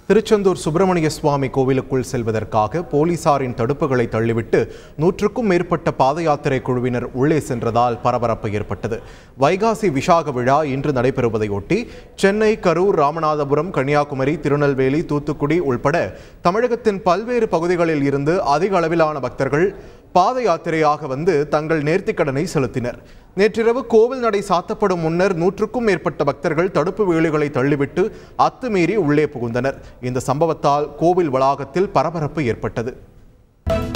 திருச்செந்தூர் சுப்பிரமணிய சுவாமி கோவிலுக்குள் செல்வதற்காக போலீசாரின் தடுப்புகளை தள்ளிவிட்டு நூற்றுக்கும் மேற்பட்ட பாத யாத்திரை குழுவினர் உள்ளே சென்றதால் பரபரப்பு ஏற்பட்டது வைகாசி விசாக விழா இன்று நடைபெறுவதையொட்டி சென்னை கரூர் ராமநாதபுரம் கன்னியாகுமரி திருநெல்வேலி தூத்துக்குடி உள்பட தமிழகத்தின் பல்வேறு பகுதிகளில் இருந்து அதிக அளவிலான பக்தர்கள் பாத யாத்திரையாக வந்து தங்கள் நேர்த்திக்கடனை செலுத்தினர் நேற்றிரவு கோவில் நடை சாத்தப்படும் முன்னர் நூற்றுக்கும் மேற்பட்ட பக்தர்கள் தடுப்பு வேலிகளை தள்ளிவிட்டு அத்துமீறி உள்ளே புகுந்தனர் இந்த சம்பவத்தால் கோவில் வளாகத்தில் பரபரப்பு ஏற்பட்டது